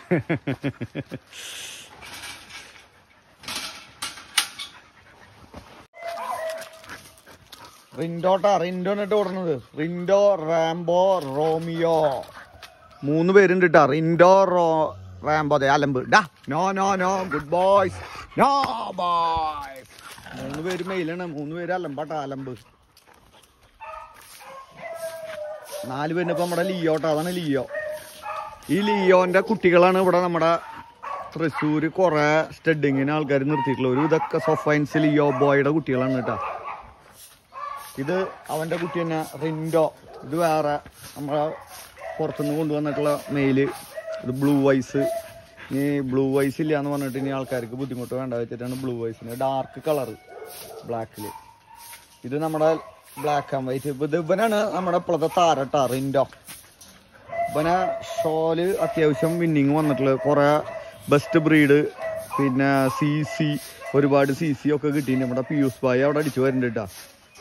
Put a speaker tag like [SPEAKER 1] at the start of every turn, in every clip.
[SPEAKER 1] റിൻഡോട്ടാ റിൻഡോ എന്നിട്ട് ഓടുന്നത് Rindo Rambo Romeo മൂന്ന് പേരുണ്ട് കേട്ടാ റിൻഡോ റോ റാംബോ അതെ അലമ്പ് ഡാ no no no good boys no boys മൂന്ന് പേര് മെയിലാണ് മൂന്ന് പേര് അലമ്പാട്ടാ അലമ്പ് നാല് പേരിന് ഇപ്പൊ നമ്മുടെ ലിയോട്ടാ അതാണ് ലിയോ ഈ ലിയോന്റെ കുട്ടികളാണ് ഇവിടെ നമ്മുടെ തൃശ്ശൂര് കുറെ സ്റ്റഡിങ്ങിന് ആൾക്കാർ നിർത്തിയിട്ടുള്ളത് ഒരു ഇതൊക്കെ സൊഫൈൻസ് ലിയോ ബോയുടെ കുട്ടികളാണ് കേട്ടാ ഇത് അവന്റെ കുട്ടി തന്നെ റിൻഡോ ഇത് വേറെ നമ്മളെ പുറത്തുനിന്ന് കൊണ്ടുവന്നിട്ടുള്ള മെയില് ഇത് ബ്ലൂ വൈസ് ഇനി ബ്ലൂ വൈസ് ഇല്ല എന്ന് പറഞ്ഞിട്ട് ഇനി ആൾക്കാർക്ക് ബുദ്ധിമുട്ട് വേണ്ട വെച്ചിട്ടാണ് ബ്ലൂ വൈസിന് ഡാർക്ക് കളർ ബ്ലാക്കില് ഇത് നമ്മുടെ ബ്ലാക്ക് ആൻഡ് വൈറ്റ് ഇത് ഇവനാണ് നമ്മുടെ ഇപ്പോഴത്തെ താരട്ട റിൻഡോ ഇവനെ ഷോല് അത്യാവശ്യം വിന്നിങ് വന്നിട്ടുള്ളത് കുറെ ബെസ്റ്റ് ബ്രീഡ് പിന്നെ സി സി ഒരുപാട് സി സി ഒക്കെ കിട്ടിയിട്ടുണ്ട് നമ്മുടെ പീയൂസ് ഭായി അവിടെ അടിച്ചു വരുന്നുണ്ട് കേട്ടാ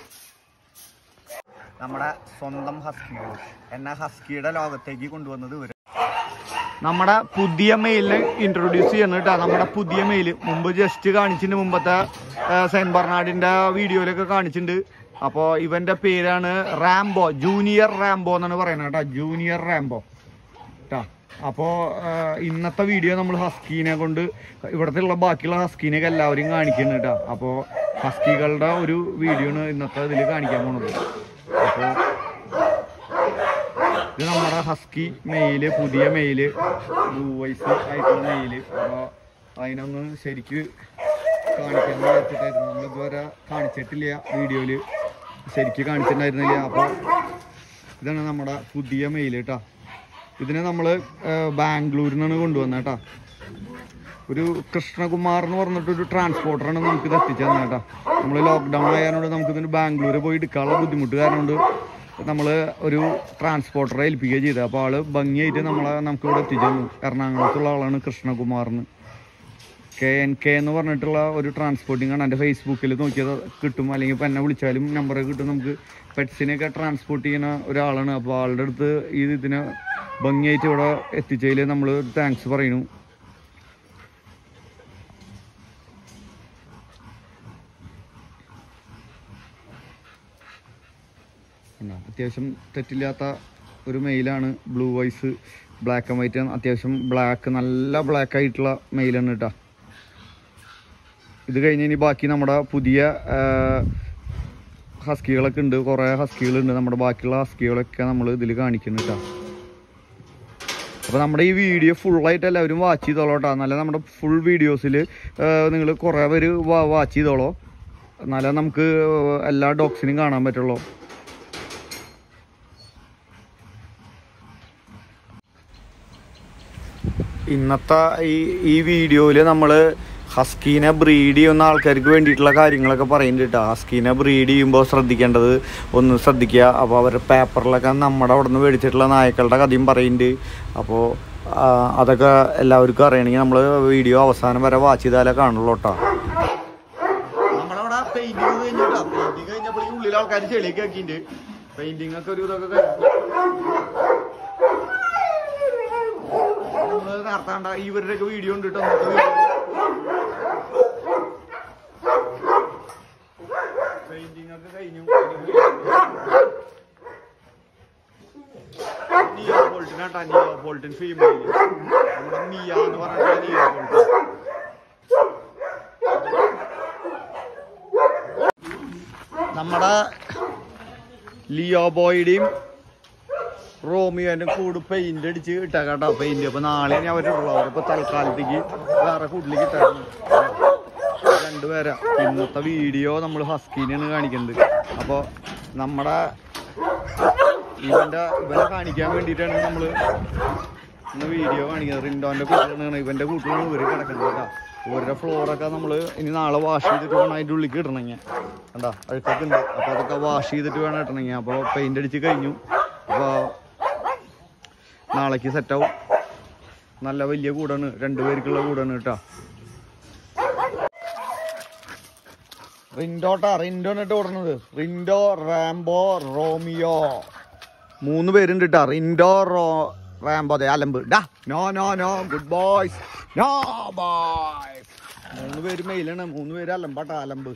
[SPEAKER 1] നമ്മുടെ സ്വന്തം ഹസ്കികൾ എന്നെ ഹസ്കിയുടെ ലോകത്തേക്ക് കൊണ്ടുവന്നത് ഇവര് നമ്മുടെ പുതിയ മെയിലിനെ ഇൻട്രൊഡ്യൂസ് ചെയ്യുന്നത് കേട്ടോ നമ്മുടെ പുതിയ മെയിൽ മുമ്പ് ജസ്റ്റ് കാണിച്ചിട്ടുണ്ട് മുമ്പത്തെ ആ, സെയിന്റ് ബർണാഡിന്റെ വീഡിയോയിലൊക്കെ കാണിച്ചിട്ടുണ്ട് അപ്പോൾ ഇവന്റെ പേരാണ് റാംബോ ജൂനിയർ റാംബോ എന്നാണ് പറയുന്നത് കേട്ടോ ജൂനിയർ റാംബോ കേട്ടോ അപ്പോൾ ഇന്നത്തെ വീഡിയോ നമ്മൾ ഹസ്കീനെ കൊണ്ട് ഇവിടുത്തെ ഉള്ള ബാക്കിയുള്ള ഹസ്കീനെയൊക്കെ എല്ലാവരും കാണിക്കുന്നു കേട്ടോ അപ്പോൾ ഹസ്കികളുടെ ഒരു വീഡിയോ ആണ് ഇന്നത്തെ ഇതിൽ കാണിക്കാൻ പോണത് അപ്പോൾ ഇത് നമ്മുടെ ഹസ്കി മെയില് പുതിയ മെയില് ബ്ലൂ വൈസ് ആയിട്ടുള്ള മെയില് അപ്പോൾ അതിനൊന്ന് ശരിക്ക് കാണിക്കാൻ വിചാരിച്ചിട്ടായിരുന്നു നമ്മൾ ഇതുവരെ കാണിച്ചിട്ടില്ല വീഡിയോയില് ശരിക്ക് കാണിച്ചിട്ടുണ്ടായിരുന്നില്ല അപ്പോൾ ഇതാണ് നമ്മുടെ പുതിയ മെയിൽ കേട്ടോ ഇതിനെ നമ്മൾ ബാംഗ്ലൂരിൽ നിന്നാണ് കൊണ്ടുവന്നത് കേട്ടോ ഒരു കൃഷ്ണകുമാർ എന്ന് പറഞ്ഞിട്ട് ഒരു ട്രാൻസ്പോർട്ടറാണ് നമുക്ക് ഇത് എത്തിച്ചു തന്നെ കേട്ടോ നമ്മൾ ലോക്ക്ഡൗൺ ആയതുകൊണ്ട് നമുക്ക് ഇതിന് ബാംഗ്ലൂർ പോയി എടുക്കാനുള്ള ബുദ്ധിമുട്ട് കാരണം കൊണ്ട് നമ്മൾ ഒരു ട്രാൻസ്പോർട്ടറെ ഏൽപ്പിക്കുകയും ചെയ്തത് അപ്പോൾ ആള് ഭംഗിയായിട്ട് നമ്മളെ നമുക്ക് ഇവിടെ എത്തിച്ചു തന്നു എറണാകുളത്തുള്ള ആളാണ് കൃഷ്ണകുമാറിന് കെ എൻ കെ എന്ന് പറഞ്ഞിട്ടുള്ള ഒരു ട്രാൻസ്പോർട്ടിംഗ് ആണ് എൻ്റെ ഫേസ്ബുക്കിൽ നോക്കിയത് കിട്ടും അല്ലെങ്കിൽ ഇപ്പം എന്നെ വിളിച്ചാലും നമ്പർ കിട്ടും നമുക്ക് പെറ്റ്സിനെയൊക്കെ ട്രാൻസ്പോർട്ട് ചെയ്യുന്ന ഒരാളാണ് അപ്പോൾ ആളുടെ അടുത്ത് ഈ ഇതിനെ ഭംഗിയായിട്ട് ഇവിടെ എത്തിച്ചതിൽ നമ്മൾ താങ്ക്സ് പറയുന്നു ഉണ്ടോ? അത്യാവശ്യം തെറ്റില്ലാത്ത ഒരു മെയിലാണ് blue eyes black and white അത്യാവശ്യം ബ്ലാക്ക് നല്ല ബ്ലാക്ക് ആയിട്ടുള്ള മെയിലാണ് കേട്ടോ ഇത് കഴിഞ്ഞ് ഇനി ബാക്കി നമ്മുടെ പുതിയ ആ, ഹസ്കികളൊക്കെ ഉണ്ട് കുറേ ഹസ്കികളുണ്ട് നമ്മുടെ ബാക്കിയുള്ള ഹസ്കികളൊക്കെ നമ്മൾ ഇതിൽ കാണിക്കുന്നു കേട്ടോ അപ്പോൾ നമ്മുടെ ഈ വീഡിയോ ഫുള്ളായിട്ട് എല്ലാവരും വാച്ച് ചെയ്തോളൂ കേട്ടോ എന്നാലേ നമ്മുടെ ഫുൾ വീഡിയോസിൽ നിങ്ങൾ കുറേ പേര് വാച്ച് ചെയ്തോളൂ എന്നാലേ നമുക്ക് എല്ലാ ഡോഗ്സിനും കാണാൻ പറ്റുള്ളൂ ഇന്നത്തെ ഈ ഈ വീഡിയോയിൽ നമ്മൾ ഹസ്കീനെ ബ്രീഡ് ചെയ്യുന്ന ആൾക്കാർക്ക് വേണ്ടിയിട്ടുള്ള കാര്യങ്ങളൊക്കെ പറയുന്നുണ്ട് കേട്ടോ ഹസ്കീനെ ബ്രീഡ് ചെയ്യുമ്പോൾ ശ്രദ്ധിക്കേണ്ടത് ഒന്ന് ശ്രദ്ധിക്കുക അപ്പോൾ അവരുടെ പേപ്പറിലൊക്കെ നമ്മുടെ അവിടെ നിന്ന് മേടിച്ചിട്ടുള്ള നായ്ക്കളുടെ കഥയും പറയുന്നുണ്ട് അപ്പോൾ ആ, അതൊക്കെ എല്ലാവർക്കും അറിയണമെങ്കിൽ നമ്മൾ വീഡിയോ അവസാനം വരെ വാച്ച് ചെയ്താലേ കാണുള്ളൂ കേട്ടോ നമ്മളവിടെ പെയിന്റിങ് കഴിഞ്ഞിട്ടാ പെയിന്റിങ് കഴിഞ്ഞപ്പോഴേക്കും ഉള്ളിൽ ആൾക്കാർ ചെളിയൊക്കെ ആക്കിയിട്ടുണ്ട് പെയിന്റിങ് ഒക്കെ ഒരു ഇതൊക്കെ കഴിഞ്ഞു നമ്മള് നേരത്തെ കണ്ട ഇവരുടെയൊക്കെ വീഡിയോ ഉണ്ട് കേട്ടോ പെയിന്റിംഗ് ഒക്കെ കഴിഞ്ഞു നിയോ പോൾട്ടിൻ ആട്ടാ നിയോ പോൾട്ടിൻ ഫീമെയിൽ നമ്മുടെ മിയ എന്ന് പറഞ്ഞിട്ടുള്ള നിയോ പോൾട്ടിൻ നമ്മുടെ ലിയോ ബോയുടെയും റോമിയോന്റെ കൂട് പെയിന്റ് അടിച്ച് ഇട്ടാ കേട്ടോ പെയിന്റ് അപ്പൊ നാളെ ഞാൻ അവരുള്ളൂ അവരിപ്പോ തൽക്കാലത്തേക്ക് വേറെ കൂട്ടിലേക്ക് ഇട്ടായിരുന്നു രണ്ടുപേരാ ഇന്നത്തെ വീഡിയോ നമ്മൾ ഹസ്കീനെയാണ് കാണിക്കുന്നത് അപ്പൊ നമ്മുടെ ഇവന്റെ ഇവനെ കാണിക്കാൻ വേണ്ടിയിട്ടാണ് നമ്മള് ഇന്ന് വീഡിയോ കാണിക്കുന്നത് റിൻഡോന്റെ കൂട്ടിലാണ് ഇവന്റെ കൂട്ടിലാണ് ഇവര് കിടക്കുന്നത് കേട്ടോ ഇവരുടെ ഫ്ലോറൊക്കെ നമ്മൾ ഇനി നാളെ വാഷ് ചെയ്തിട്ട് വേണം അതിൻ്റെ ഉള്ളിലേക്ക് ഇടണമെങ്കിൽ കണ്ടാ അഴുക്കൊക്കെ ഉണ്ട് അപ്പോൾ അതൊക്കെ വാഷ് ചെയ്തിട്ട് വേണം ഇടണമെങ്കിൽ അപ്പോൾ പെയിന്റ് അടിച്ച് കഴിഞ്ഞു അപ്പോൾ നാളേക്ക് സെറ്റാവും നല്ല വലിയ കൂടാണ് രണ്ടുപേർക്കുള്ള കൂടാണ് കേട്ടോ റിൻഡോട്ടാ റിൻഡോ എന്നിട്ട് ഓടുന്നത് റിൻഡോ റാംബോ റോമിയോ മൂന്ന് പേരുണ്ട് കേട്ടോ റിൻഡോ റോ റാംബോ അതെ അലമ്പ് ഡാ no no no good boys no boys മൂന്ന് പേര് മെയിലാണ് മൂന്ന് പേര് അലമ്പാട്ടാ അലമ്പ്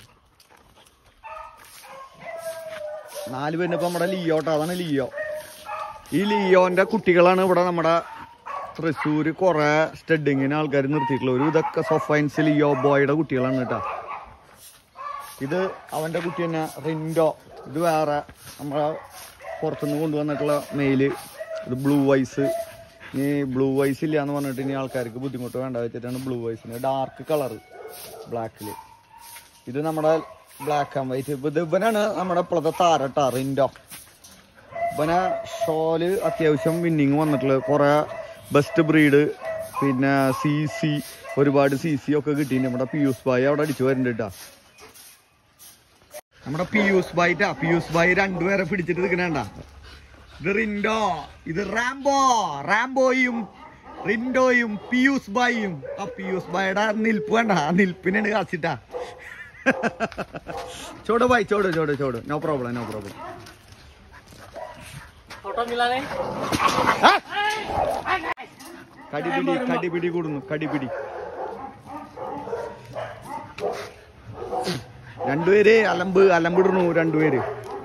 [SPEAKER 1] നാല് പേരിന് ഇപ്പൊ നമ്മുടെ ലിയോ ട്ടോ അതാണ് ലിയോ ഈ ലിയോന്റെ കുട്ടികളാണ് ഇവിടെ നമ്മുടെ തൃശ്ശൂര് കുറെ സ്റ്റഡിങ്ങിന് ആൾക്കാർ നിർത്തിയിട്ടുള്ളത് ഒരു ഇതൊക്കെ സൊഫൈൻസ് ലിയോ ബോയുടെ കുട്ടികളാണ് കേട്ടോ ഇത് അവന്റെ കുട്ടി തന്നെ റിൻഡോ ഇത് വേറെ നമ്മളെ പുറത്തുനിന്ന് കൊണ്ടുവന്നിട്ടുള്ള മെയില് ഇത് ബ്ലൂ വൈസ് ഇനി ബ്ലൂ വൈസ് ഇല്ല എന്ന് പറഞ്ഞിട്ട് ഇനി ആൾക്കാർക്ക് ബുദ്ധിമുട്ട് വേണ്ട വെച്ചിട്ടാണ് ബ്ലൂ വൈസിന് ഡാർക്ക് കളർ ബ്ലാക്കില് ഇത് നമ്മുടെ ബ്ലാക്ക് ആൻഡ് വൈറ്റ് ഇത് ഇവനാണ് നമ്മുടെ ഇപ്പോഴത്തെ താരട്ടാ റിൻഡോ ഇവനെ ഷോല് അത്യാവശ്യം വിന്നിങ് വന്നിട്ടുള്ളത് കുറെ ബെസ്റ്റ് ബ്രീഡ് പിന്നെ സി സി ഒരുപാട് സി സി ഒക്കെ കിട്ടിയിട്ടുണ്ട് നമ്മുടെ പിയൂസ് ബായി അവിടെ അടിച്ചു വരുന്നുണ്ട് കേട്ടാ നമ്മുടെ പിയൂസ് ബായിട്ടാ പിയൂസ് ബായി രണ്ടുപേരെ പിടിച്ചിട്ട് നിൽക്കണേണ്ട ഇത് റിൻഡോ ഇത് റാംബോ റാംബോയും റിൻഡോയും പിയൂസ് ബായിയും ആ പിയൂസ് ബായുടെ നിൽപ്പ് വേണ്ട ആ നിൽപ്പിനാണ് കാച്ചിട്ടാ ചോട് ബായ് ചോട് ചോട് ചോട് no problem no problem
[SPEAKER 2] photo मिला नहीं
[SPEAKER 1] കടിപിടി കടിപിടി കൂടുന്നു കടിപിടി രണ്ടുപേര് അലമ്പ് അലമ്പിടുന്നു രണ്ടുപേര്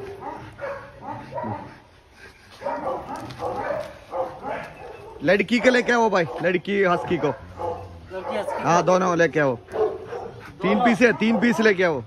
[SPEAKER 1] लड़की के लेके आओ भाई लड़की हस्की को
[SPEAKER 2] लड़की हंस
[SPEAKER 1] हाँ दोनों लेके आओ तीन पीस है तीन पीस लेके आओ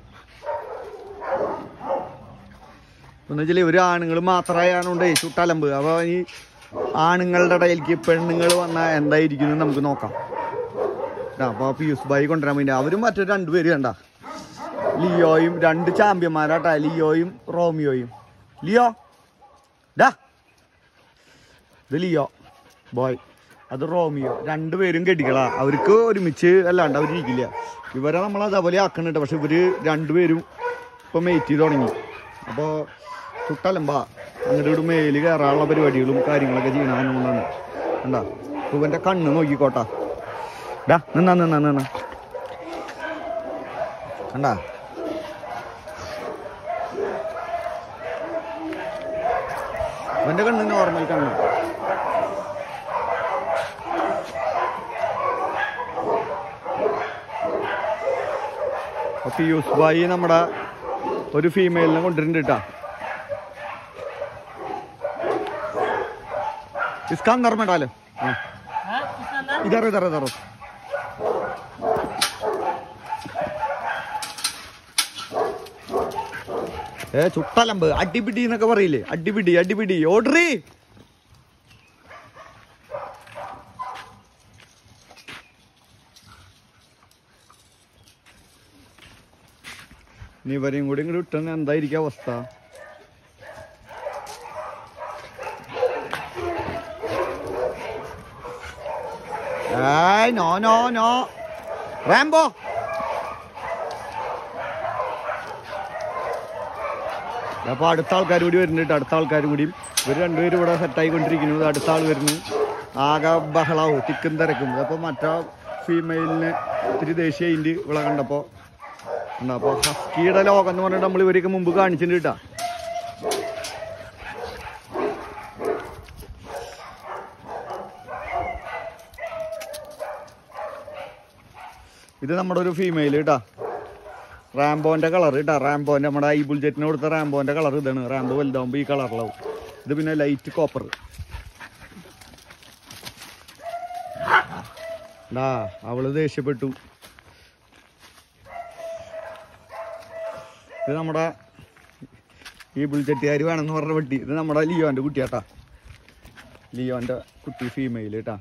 [SPEAKER 1] എന്ന് വെച്ചാൽ ഇവര് ആണുങ്ങൾ മാത്രമായതുകൊണ്ടേ ചുട്ടലമ്പ് അപ്പൊ ഈ ആണുങ്ങളുടെ ഇടയിലേക്ക് പെണ്ണുങ്ങൾ വന്നാൽ എന്തായിരിക്കും എന്ന് നമുക്ക് നോക്കാം ടാ, അപ്പൊ പിയൂസ് ബായി കൊണ്ടുവരാൻ വേണ്ടി അവരും മറ്റൊരു രണ്ടുപേര് കണ്ട ലിയോയും രണ്ട് ചാമ്പ്യന്മാരാട്ടാ ലിയോയും റോമിയോയും ലിയോ ഡാ ഇത് ലിയോ ബോയ് അത് റോമിയോ രണ്ടുപേരും കെട്ടികളാ അവർക്ക് ഒരുമിച്ച് അല്ലാണ്ട് അവരിരിക്കില്ല ഇവരെ നമ്മൾ അതേപോലെ ആക്കണുണ്ട് പക്ഷെ ഇവര് രണ്ടുപേരും ഇപ്പൊ മെയ്റ്റ് ചെയ്ത് തുടങ്ങി അപ്പോൾ ചുട്ടലമ്പാ അങ്ങോട്ട് ഇവിടെ മേല് കയറാനുള്ള പരിപാടികളും കാര്യങ്ങളൊക്കെ ചെയ്യണമെന്നുള്ളതാണ് കണ്ടാ ഇപ്പൊ ഇവന്റെ കണ്ണ് നോക്കിക്കോട്ടാ ഡാ നിന്നാ നിന്നാ നിന്നാ കണ്ടാ ഇവന്റെ കണ്ണ് നോർമൽ കണ്ണ് അപ്പൊ യൂസ് ബായി നമ്മുടെ ഒരു ഫീമെയിലിനെ കൊണ്ടുവരുന്നുണ്ട് കേട്ടാ इसका अंदर में डालो हाँ
[SPEAKER 2] हाँ किसका अंदर
[SPEAKER 1] इधर इधर इधर ഏ ചുട്ടലമ്പ് അടിപിടി എന്നൊക്കെ പറയില്ലേ അടിപിടി അടിപിടി ഓർഡറി ഇനി ഇവരെയും കൂടി ഇങ്ങോട്ട് വിട്ടെന്ന് എന്തായിരിക്കും അവസ്ഥ ഏയ് നോ നോ നോ റാംബോ അപ്പൊ അടുത്ത ആൾക്കാർ കൂടി വരുന്നുണ്ട് അടുത്ത ആൾക്കാർ കൂടിയും ഇവർ രണ്ടുപേരും ഇവിടെ സെറ്റായി കൊണ്ടിരിക്കുന്നു അടുത്ത ആൾ വരുന്നു ആകെ ബഹളാവും തിക്കും തിരക്കും അപ്പൊ മറ്റേ ഫീമെയിലിന് ഇത്തിരി ദേശീയ അതിൻ്റെ ഇവിടെ കണ്ടപ്പോ ഉണ്ട് അപ്പൊ ഹസ്കിയുടെ ലോകം എന്ന് പറഞ്ഞിട്ട് നമ്മൾ ഇവരൊക്കെ മുമ്പ് കാണിച്ചിട്ടുണ്ട് കേട്ടാ ഇത് നമ്മുടെ ഒരു ഫീമെയിൽ കേട്ടാ റാംബോന്റെ കളർ കേട്ടാ റാംബോന്റെ നമ്മുടെ ഐ ബുൾജെറ്റിന് കൊടുത്ത റാംബോന്റെ കളർ ഇതാണ് റാംബോ വലുതാവുമ്പോ ഈ കളറിലാവും ഇത് പിന്നെ ലൈറ്റ് കോപ്പർ ഡാ അവള് ദേഷ്യപ്പെട്ടു ഇത് നമ്മുടെ ഈ ബുൾജെറ്റുകാർ വേണമെന്ന് പറഞ്ഞ പട്ടി ഇത് നമ്മുടെ ലിയോന്റെ കുട്ടിയാട്ടാ ലിയോന്റെ കുട്ടി ഫീമെയിൽ കേട്ടാ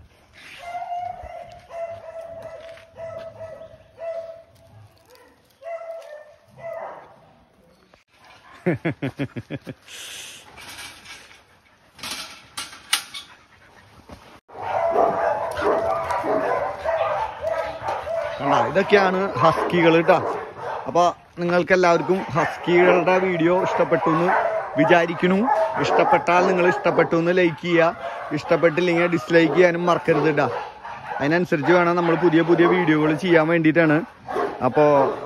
[SPEAKER 1] കണ്ട ഇതൊക്കെയാണ് ഹസ്കികൾ കേട്ടോ അപ്പൊ നിങ്ങൾക്ക് എല്ലാവർക്കും ഹസ്കികളുടെ വീഡിയോ ഇഷ്ടപ്പെട്ടു എന്ന് വിചാരിക്കുന്നു ഇഷ്ടപ്പെട്ടാൽ നിങ്ങൾ ഇഷ്ടപ്പെട്ടു എന്ന് ലൈക്ക് ചെയ്യുക ഇഷ്ടപ്പെട്ടില്ലെങ്കിൽ ഡിസ്ലൈക്ക് ചെയ്യാനും മറക്കരുത് കേട്ടോ അതിനനുസരിച്ച് വേണം നമ്മൾ പുതിയ പുതിയ വീഡിയോകൾ ചെയ്യാൻ വേണ്ടിയിട്ടാണ് അപ്പോ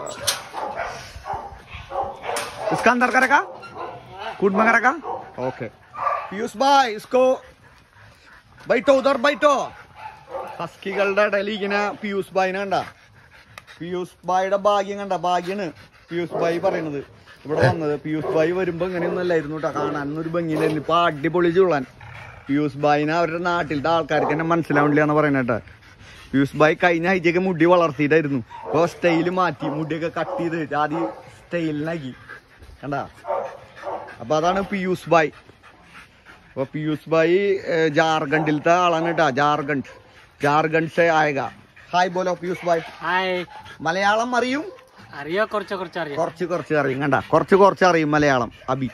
[SPEAKER 1] इसका अंदर करेगा कूट में करेगा ओके पीयूष भाई इसको ബൈറ്റോ ഉദർ ബൈറ്റോ ഹസ്കികളുടെ ഇടയിൽ ഇങ്ങനെ പിയൂസ് ബായിനെ കണ്ട പിയൂസ് ബായിയുടെ ഭാഗ്യം കണ്ട ഭാഗ്യാണ് പിയൂസ് ബായി പറയണത് ഇവിടെ വന്നത് പിയൂസ് ബായി വരുമ്പോ ഇങ്ങനെയൊന്നും അല്ലായിരുന്നു കേട്ടോ കാണാൻ ഒരു ഭംഗിയിലായിരുന്നു ഇപ്പൊ അടിപൊളി ചുള്ളാൻ പിയൂസ് ബായിനെ അവരുടെ നാട്ടിലത്തെ ആൾക്കാർക്ക് തന്നെ മനസ്സിലാവില്ല എന്ന് പറയുന്നത് കേട്ടോ പിയൂസ് ബായി കഴിഞ്ഞ ആഴ്ചയൊക്കെ മുടി വളർത്തിയിട്ടായിരുന്നു ഇപ്പൊ സ്റ്റൈല് മാറ്റി മുടിയൊക്കെ കട്ട് ചെയ്ത് ആദ്യം സ്റ്റൈലിനാക്കി കണ്ട അപ്പൊ അതാണ് പിയൂസ് ബായ് അപ്പൊ പീയൂഷ് ഭായി ഏഹ്, ജാർഖണ്ഡിലത്തെ ആളാണ് കേട്ടാ ജാർഖണ്ഡ് ജാർഖണ്ഡ് സെ ആയക ഹായ് ബോലോ പീയൂഷ് ഭായ്
[SPEAKER 2] ഹായ്
[SPEAKER 1] മലയാളം അറിയും
[SPEAKER 2] അറിയോ കുറച്ച് കുറച്ച് അറിയാം
[SPEAKER 1] കുറച്ച് കുറച്ച് അറിയും കണ്ട കുറച്ച് കുറച്ച് അറിയും മലയാളം അബി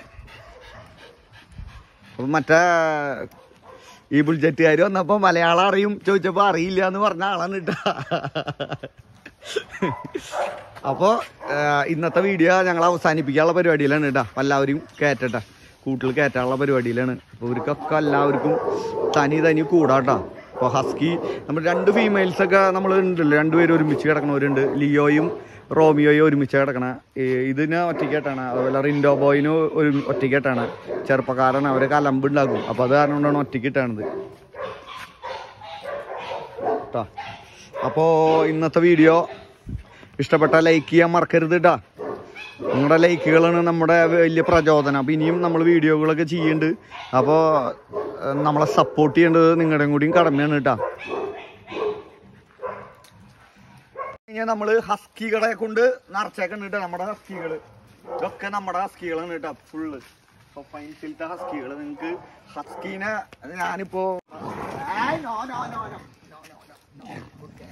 [SPEAKER 1] അപ്പൊ മറ്റേ ഈ ബുൾജറ്റുകാർ വന്നപ്പോ മലയാളം അറിയും ചോദിച്ചപ്പോ അറിയില്ല എന്ന് പറഞ്ഞ ആളാണ് കേട്ടാ അപ്പോ ഏഹ്, ഇന്നത്തെ വീഡിയോ ഞങ്ങൾ അവസാനിപ്പിക്കാനുള്ള പരിപാടിയിലാണ് കേട്ടാ അപ്പൊ എല്ലാവരും കയറ്റട്ടെ കൂട്ടിൽ കയറ്റാനുള്ള പരിപാടിയിലാണ് അപ്പൊ ഇവർക്കൊക്കെ എല്ലാവർക്കും തനി തനി കൂടാട്ടാ അപ്പൊ ഹസ്കി നമ്മൾ രണ്ട് ഫീമെയിൽസ് ഒക്കെ നമ്മൾ ഉണ്ടല്ലോ രണ്ടുപേരും ഒരുമിച്ച് കിടക്കണവരുണ്ട് ലിയോയും റോമിയോയും ഒരുമിച്ച് കിടക്കണ ഈ ഇതിന് ഒറ്റയ്ക്കായിട്ടാണ് അതുപോലെ റിൻഡോ ബോയിന് ഒരു ഒറ്റയ്ക്കായിട്ടാണ് ചെറുപ്പക്കാരൻ അവരെ കലമ്പുണ്ടാക്കും അപ്പൊ അത് കാരണം കൊണ്ടാണ് ഒറ്റയ്ക്കിട്ടാണത് കേട്ടോ അപ്പോൾ ഇന്നത്തെ വീഡിയോ ഇഷ്ടപ്പെട്ട ലൈക്ക് ചെയ്യാൻ മറക്കരുത് കേട്ടാ നിങ്ങളുടെ ലൈക്കുകളാണ് നമ്മുടെ വലിയ പ്രചോദനം അപ്പോൾ ഇനിയും നമ്മൾ വീഡിയോകളൊക്കെ ചെയ്യുന്നുണ്ട് അപ്പോൾ നമ്മളെ സപ്പോർട്ട് ചെയ്യേണ്ടത് നിങ്ങളുടെയും കൂടിയും കടമയാണ് കേട്ടാ ഇങ്ങനെ നമ്മൾ ഹസ്കികളെ കൊണ്ട് നിറച്ചേക്കണം കേട്ടോ നമ്മുടെ ഹസ്കികൾ ഇതൊക്കെ നമ്മുടെ ഹസ്കികളാണ് കേട്ടോ ഫുള്ള് ഫൈൻസിലത്തെ ഹസ്കികൾ നിങ്ങൾക്ക് ഹസ്കീനെ ഞാനിപ്പോ ഏയ് no, no, no, no. No, no, no, no. Okay.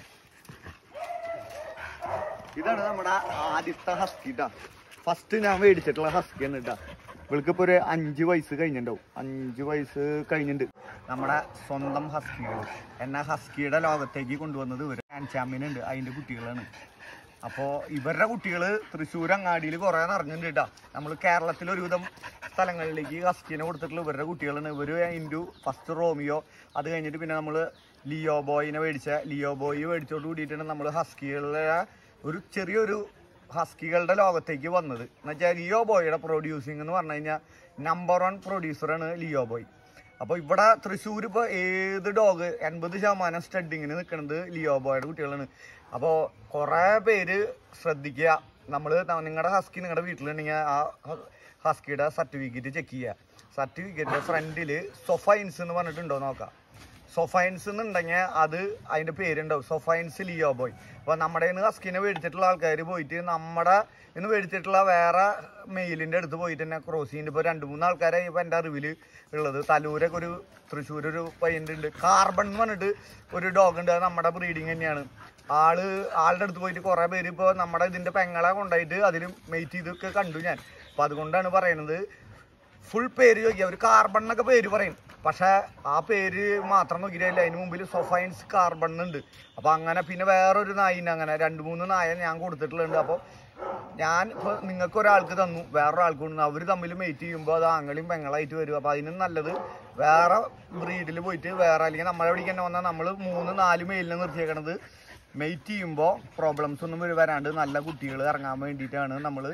[SPEAKER 1] ഇതാണ് നമ്മുടെ ആദ്യത്തെ ഹസ്കി ട്ടാ ഫസ്റ്റ് ഞാൻ മേടിച്ചിട്ടുള്ള ഹസ്കിയാണ് കേട്ടാ ഇവൾക്ക് ഇപ്പൊ ഒരു അഞ്ച് വയസ്സ് കഴിഞ്ഞിട്ടുണ്ടാവും അഞ്ച് വയസ്സ് കഴിഞ്ഞിട്ടുണ്ട് നമ്മുടെ സ്വന്തം ഹസ്കികൾ എന്നെ ഹസ്കിയുടെ ലോകത്തേക്ക് കൊണ്ടുവന്നത് ഇവർ ചാമ്പ്യനുണ്ട് അതിന്റെ കുട്ടികളാണ് അപ്പോൾ ഇവരുടെ കുട്ടികൾ തൃശ്ശൂർ അങ്ങാടിയിൽ കുറേ നിറഞ്ഞിട്ടുണ്ട് കേട്ടോ നമ്മൾ കേരളത്തിൽ ഒരുവിധം സ്ഥലങ്ങളിലേക്ക് ഹസ്കിനെ കൊടുത്തിട്ടുള്ള ഇവരുടെ കുട്ടികളാണ് ഇവർ ഇൻറ്റു ഫസ്റ്റ് റോമിയോ അത് കഴിഞ്ഞിട്ട് പിന്നെ നമ്മൾ ലിയോ ബോയിനെ മേടിച്ച ലിയോ ബോയ് മേടിച്ചോട് കൂടിയിട്ടാണ് നമ്മൾ ഹസ്കികളുടെ ഒരു ചെറിയൊരു ഹസ്കികളുടെ ലോകത്തേക്ക് വന്നത് എന്ന് വെച്ചാൽ ലിയോ ബോയുടെ പ്രൊഡ്യൂസിങ് എന്ന് പറഞ്ഞു കഴിഞ്ഞാൽ നമ്പർ വൺ പ്രൊഡ്യൂസറാണ് ലിയോ ബോയ് അപ്പോൾ ഇവിടെ തൃശ്ശൂർ ഇപ്പോൾ ഏത് ഡോഗ് എൺപത് ശതമാനം സ്റ്റഡിങ്ങിന് നിൽക്കുന്നത് ലിയോ ബോയുടെ കുട്ടികളാണ് അപ്പോൾ കുറേ പേര് ശ്രദ്ധിക്കുക നമ്മൾ നിങ്ങളുടെ ഹസ്കി നിങ്ങളുടെ വീട്ടിലുണ്ടെങ്കിൽ ആ ഹസ്കിയുടെ സർട്ടിഫിക്കറ്റ് ചെക്ക് ചെയ്യുക സർട്ടിഫിക്കറ്റിൻ്റെ ഫ്രണ്ടിൽ സൊഫൈൻസ് എന്ന് പറഞ്ഞിട്ടുണ്ടോ നോക്കാം സൊഫൈൻസ് എന്നുണ്ടെങ്കിൽ അത് അതിന്റെ പേരുണ്ടാവും സൊഫൈൻസ് ലിയോ ബോയ് അപ്പൊ നമ്മുടെ ഇന്ന് ഹസ്കിനെ മേടിച്ചിട്ടുള്ള ആൾക്കാർ പോയിട്ട് നമ്മുടെ ഇന്ന് മേടിച്ചിട്ടുള്ള വേറെ മെയിലിന്റെ അടുത്ത് പോയിട്ട് തന്നെ ക്രോസ് ചെയ്യുന്നുണ്ട് ഇപ്പൊ രണ്ട് മൂന്ന് ആൾക്കാരായി ഇപ്പൊ എന്റെ അറിവിൽ ഉള്ളത് തലൂരൊക്കെ ഒരു തൃശ്ശൂർ ഒരു പയ്യൻ്റെ ഉണ്ട് കാർബൺ എന്ന് പറഞ്ഞിട്ട് ഒരു ഡോഗ് ഉണ്ട് അത് നമ്മുടെ ബ്രീഡിങ് തന്നെയാണ് ആള് ആളുടെ അടുത്ത് പോയിട്ട് കുറെ പേര് ഇപ്പോൾ നമ്മുടെ ഇതിന്റെ പെങ്ങളെ കൊണ്ടായിട്ട് അതിൽ മെയ്റ്റ് ചെയ്തൊക്കെ കണ്ടു ഞാൻ അപ്പൊ അതുകൊണ്ടാണ് പറയണത് ഫുൾ പേര് ചോദിക്കുക ഒരു കാർബൺ എന്നൊക്കെ പേര് പറയും പക്ഷെ ആ പേര് മാത്രം നോക്കിയിട്ടില്ല അതിന് മുമ്പിൽ സൊഫൈൻസ് കാർബൺ ഉണ്ട് അപ്പൊ അങ്ങനെ പിന്നെ വേറൊരു നായിന് അങ്ങനെ രണ്ട് മൂന്ന് നായ ഞാൻ കൊടുത്തിട്ടുള്ളത് അപ്പോൾ ഞാൻ ഇപ്പൊ നിങ്ങൾക്ക് ഒരാൾക്ക് തന്നു വേറൊരാൾക്ക് കൊണ്ടു അവർ തമ്മിൽ മെയ്റ്റ് ചെയ്യുമ്പോൾ അത് ആങ്ങളിയും പെങ്ങളായിട്ട് വരും അപ്പൊ അതിനും നല്ലത് വേറെ ബ്രീഡിൽ പോയിട്ട് വേറെ അല്ലെങ്കിൽ നമ്മളെ എവിടേക്ക് തന്നെ വന്നാൽ നമ്മൾ മൂന്ന് നാല് മെയിലിനെ നിർത്തിയേക്കണത് മെയ്റ്റ് ചെയ്യുമ്പോൾ പ്രോബ്ലംസ് ഒന്നും വരും വരാണ്ട് നല്ല കുട്ടികൾ ഇറങ്ങാൻ വേണ്ടിയിട്ടാണ് നമ്മൾ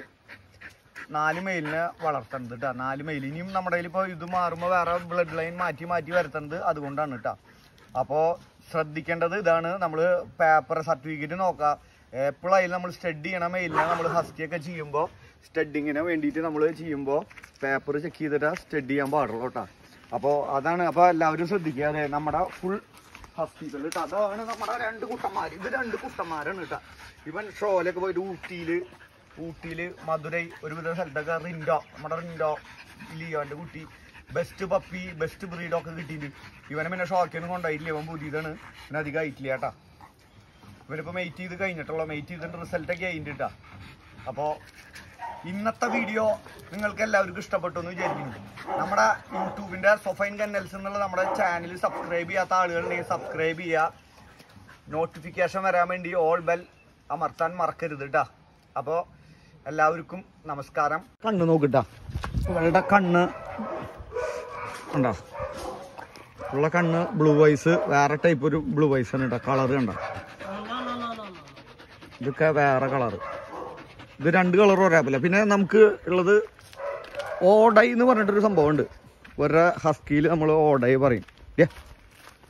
[SPEAKER 1] നാല് മെയിലിനെ വളർത്തുന്നത് കേട്ടോ നാല് മെയിൽ ഇനിയും നമ്മുടെ കയ്യിൽ ഇപ്പോൾ ഇത് മാറുമ്പോൾ വേറെ ബ്ലഡ് ലൈൻ മാറ്റി മാറ്റി വരുത്തുന്നത് അതുകൊണ്ടാണ് കേട്ടോ അപ്പോൾ ശ്രദ്ധിക്കേണ്ടത് ഇതാണ് നമ്മൾ പേപ്പർ സർട്ടിഫിക്കറ്റ് നോക്കുക എപ്പോഴായാലും നമ്മൾ സ്റ്റഡി ചെയ്യണ മെയിലിനെ നമ്മൾ ഹസ്റ്റിയൊക്കെ ചെയ്യുമ്പോൾ സ്റ്റഡിങ്ങിന് വേണ്ടിയിട്ട് നമ്മൾ ചെയ്യുമ്പോൾ പേപ്പർ ചെക്ക് ചെയ്തിട്ട് സ്റ്റഡി ചെയ്യാൻ പാടുള്ളൂ കേട്ടോ അപ്പോൾ അതാണ് അപ്പോൾ എല്ലാവരും ശ്രദ്ധിക്കുക അതെ നമ്മുടെ ഫുൾ ഹസ്തികൾ കേട്ടോ അതാണ് നമ്മുടെ രണ്ട് കുട്ടന്മാർ ഇത് രണ്ട് കുട്ടന്മാരാണ് കേട്ടോ ഇവൻ ഷോയിലൊക്കെ പോയിട്ട് ഊട്ടിയിൽ ഊട്ടിയിൽ മധുരൈ ഒരുവിധ സ്ഥലത്തൊക്കെ റിൻഡോ നമ്മുടെ റിൻഡോ ലിയോന്റെ കുട്ടി ബെസ്റ്റ് പപ്പി ബെസ്റ്റ് ബ്രീഡൊക്കെ കിട്ടിയിട്ടുണ്ട് ഇവനെ പിന്നെ ഷോക്കൊന്നും കൊണ്ടായിട്ടില്ല ഇവൻ പുതിയതാണ് പിന്നെ അധികം ആയിട്ടില്ല കേട്ടാ ഇവനിപ്പോൾ മെയ്റ്റ് ചെയ്ത് കഴിഞ്ഞിട്ടുള്ള മെയ്റ്റ് ചെയ്തിട്ട് റിസൾട്ടൊക്കെ ആയിട്ടുണ്ട് കേട്ടാ അപ്പോൾ ഇന്നത്തെ വീഡിയോ നിങ്ങൾക്ക് എല്ലാവർക്കും ഇഷ്ടപ്പെട്ടു എന്ന് വിചാരിക്കുന്നു നമ്മുടെ യൂട്യൂബിന്റെ സൊഫൈൻ കന്നൽസ് എന്നുള്ള നമ്മുടെ ചാനൽ സബ്സ്ക്രൈബ് ചെയ്യാത്ത ആളുകളുണ്ടെങ്കിൽ സബ്സ്ക്രൈബ് ചെയ്യുക നോട്ടിഫിക്കേഷൻ വരാൻ വേണ്ടി ഓൾ ബെൽ അമർത്താൻ മറക്കരുത് കേട്ടാ അപ്പോൾ എല്ലാവർക്കും നമസ്കാരം കണ്ണ് നോക്കിട്ടാ ഇവളുടെ കണ്ണ് ഉണ്ടോ ഉള്ള കണ്ണ് ബ്ലൂ വൈസ് വേറെ ടൈപ്പ് ഒരു ബ്ലൂ വൈസ് ആണ് കേട്ടോ കളർ കണ്ടോ ഇതൊക്കെ വേറെ കളർ ഇത് രണ്ട് കളർ ഒരാപ്പില്ല പിന്നെ നമുക്ക് ഉള്ളത് ഓടൈ എന്ന് പറഞ്ഞിട്ടൊരു സംഭവം ഉണ്ട് ഒരു ഹസ്കിയിൽ നമ്മൾ ഓടൈ പറയും ദേ,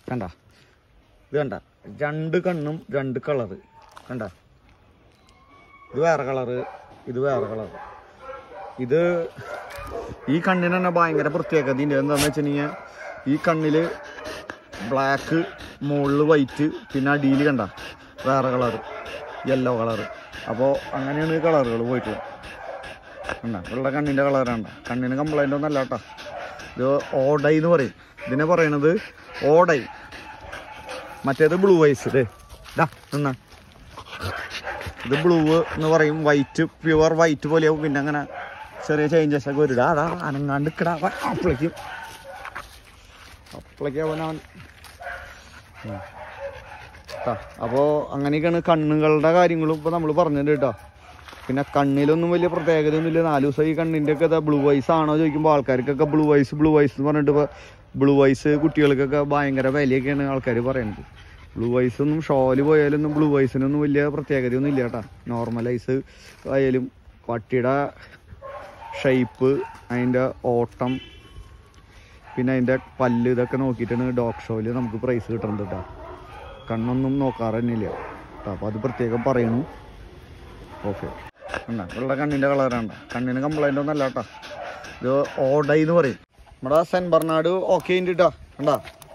[SPEAKER 1] കണ്ട ഇത് കണ്ട രണ്ട് കണ്ണും രണ്ട് കളറ് കണ്ട ഇത് വേറെ കളറ് ഇത് വേറെ കളറ് ഇത് ഈ കണ്ണിന് തന്നെ ഭയങ്കര പ്രത്യേകത ഉണ്ട് എന്താണെന്ന് വെച്ചിട്ടുണ്ടെങ്കിൽ ഈ കണ്ണില് ബ്ലാക്ക് മുകളിൽ വൈറ്റ് പിന്നെ അടിയിൽ കണ്ട വേറെ കളറ് യെല്ലോ കളറ് അപ്പോൾ അങ്ങനെയാണ് ഈ കളറുകൾ പോയിട്ടുള്ളത് കണ്ട വെള്ള കണ്ണിൻ്റെ കളറാണ്ട കണ്ണിന് കംപ്ലൈൻ്റ് ഒന്നും അല്ല കേട്ടോ ഇത് ഓടൈ എന്ന് പറയും ഇതിനെ പറയണത് ഓടൈ മറ്റേത് ബ്ലൂ ഐസ് ഇതേ ഇതാ നിന്നാ ഇത് ബ്ലൂ എന്ന് പറയും വൈറ്റ് പ്യുവർ വൈറ്റ് പോലെയാവും പിന്നെ അങ്ങനെ ചെറിയ ചേഞ്ചസ് ഒക്കെ വരും അതാ അനങ്ങാണ്ട് കിടാ അപ്പളേക്കും അപ്പളേക്കും അവൻ അവൻ ഉം. ട്ടാ, അപ്പോ അങ്ങനെയൊക്കെയാണ് കണ്ണുകളുടെ കാര്യങ്ങളും ഇപ്പൊ നമ്മൾ പറഞ്ഞിട്ടുണ്ട് കേട്ടോ പിന്നെ കണ്ണിലൊന്നും വലിയ പ്രത്യേകതയൊന്നുമില്ല നാല് ദിവസം ഈ കണ്ണിന്റെ ഒക്കെ ബ്ലൂ ഐസ് ആണോ ചോദിക്കുമ്പോൾ ആൾക്കാർക്കൊക്കെ ബ്ലൂ ഐസ് ബ്ലൂ ഐസ് എന്ന് പറഞ്ഞിട്ട് ഇപ്പൊ ബ്ലൂ ഐസ് കുട്ടികൾക്കൊക്കെ ഭയങ്കര വിലയൊക്കെയാണ് ആൾക്കാർ പറയുന്നത് ബ്ലൂ ഐസ് ഒന്നും ഷോല് പോയാലൊന്നും ബ്ലൂ ഐസിനൊന്നും വലിയ പ്രത്യേകതയൊന്നും ഇല്ല കേട്ടോ നോർമൽ ഐസ് ആയാലും പട്ടിയുടെ ഷേപ്പ് അതിൻ്റെ ഓട്ടം പിന്നെ അതിൻ്റെ പല്ല് ഇതൊക്കെ നോക്കിയിട്ടാണ് ഡോഗ് ഷോയിൽ നമുക്ക് പ്രൈസ് കിട്ടുന്നത് കേട്ടോ കണ്ണൊന്നും നോക്കാറ് തന്നെ ഇല്ല കേട്ടോ അപ്പോൾ അത് പ്രത്യേകം പറയണു ഓക്കെ എന്നാ ഉള്ള കണ്ണിൻ്റെ കളറാണ് കണ്ണിന് കംപ്ലൈൻ്റ് ഒന്നും അല്ല കേട്ടോ ഇത് ഓടൈ എന്ന് പറയും നമ്മുടെ സെൻ ബർണാഡ് ഓക്കെ ഉണ്ട് കേട്ടോ കണ്ടാ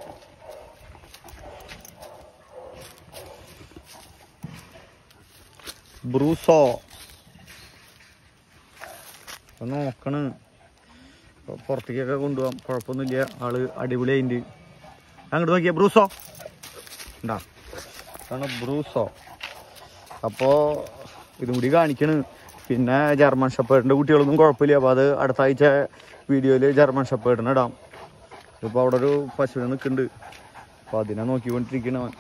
[SPEAKER 1] ബ്രൂസോ ഇപ്പൊ നോക്കണ് ഇപ്പൊ പുറത്തേക്കൊക്കെ കൊണ്ടുപോകാം കുഴപ്പമൊന്നുമില്ല ആള് അടിപൊളിയായിട്ടുണ്ട് അങ്ങോട്ട് നോക്കിയ ബ്രൂസോ ഉണ്ടാ അതാണ് ബ്രൂസോ അപ്പോ ഇതും കൂടി കാണിക്കണ് പിന്നെ ജർമ്മൻ ഷപ്പേഡിന്റെ കുട്ടികളൊന്നും കുഴപ്പമില്ല അപ്പോൾ അത് അടുത്ത ആഴ്ച വീഡിയോയിൽ ജർമ്മൻ ഷപ്പേഡിന് ഇടാം ഇപ്പോൾ അവിടെ ഒരു പശുവിനെ നിൽക്കുന്നുണ്ട് അപ്പോൾ അതിനെ നോക്കിക്കൊണ്ടിരിക്കണ അവൻ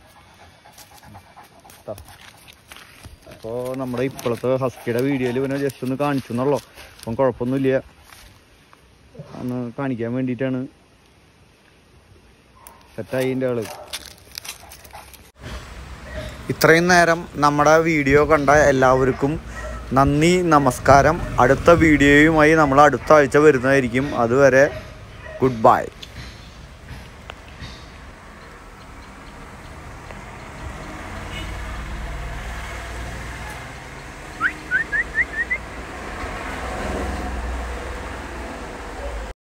[SPEAKER 1] അപ്പോൾ നമ്മുടെ ഇപ്പോഴത്തെ ഹസ്കിയുടെ വീഡിയോയിൽ ഇവനെ ജസ്റ്റ് ഒന്ന് കാണിച്ചു എന്നുള്ളൂ അപ്പം കുഴപ്പമൊന്നുമില്ല ഒന്ന് കാണിക്കാൻ വേണ്ടിയിട്ടാണ് സെറ്റായി എൻ്റെ ആള് ഇത്രയും നേരം നമ്മുടെ വീഡിയോ കണ്ട എല്ലാവർക്കും നന്ദി നമസ്കാരം അടുത്ത വീഡിയോയുമായി നമ്മൾ അടുത്ത ആഴ്ച വരുന്നതായിരിക്കും അതുവരെ ഗുഡ് ബൈ